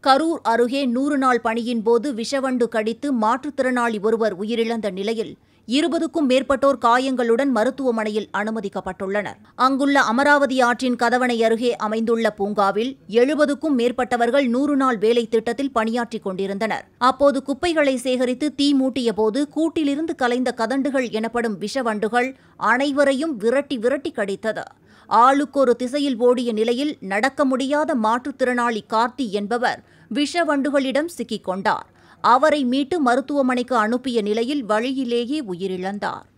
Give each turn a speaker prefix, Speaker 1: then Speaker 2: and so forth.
Speaker 1: கரூர் அருகே நூறு நாள் பணியின் போது விஷவண்டு கடித்து மாற்றுத்திறனாளி ஒருவர் உயிரிழந்த நிலையில் இருபதுக்கும் மேற்பட்டோர் காயங்களுடன் மருத்துவமனையில் அனுமதிக்கப்பட்டுள்ளனர் அங்குள்ள அமராவதி ஆற்றின் கதவணை அருகே அமைந்துள்ள பூங்காவில் எழுபதுக்கும் மேற்பட்டவர்கள் நூறு நாள் வேலை திட்டத்தில் பணியாற்றிக் கொண்டிருந்தனர் அப்போது குப்பைகளை சேகரித்து தீ மூட்டிய போது கூட்டிலிருந்து கலைந்த கதண்டுகள் எனப்படும் விஷவண்டுகள் அனைவரையும் விரட்டி விரட்டி கடித்தது ஆளுக்கொரு திசையில் ஓடிய நிலையில் நடக்க முடியாத மாற்றுத்திறனாளி கார்த்தி என்பவர் விஷவண்டுகளிடம் சிக்கிக் கொண்டார் அவரை மீட்டு மருத்துவமனைக்கு அனுப்பிய நிலையில் வழியிலேயே உயிரிழந்தார்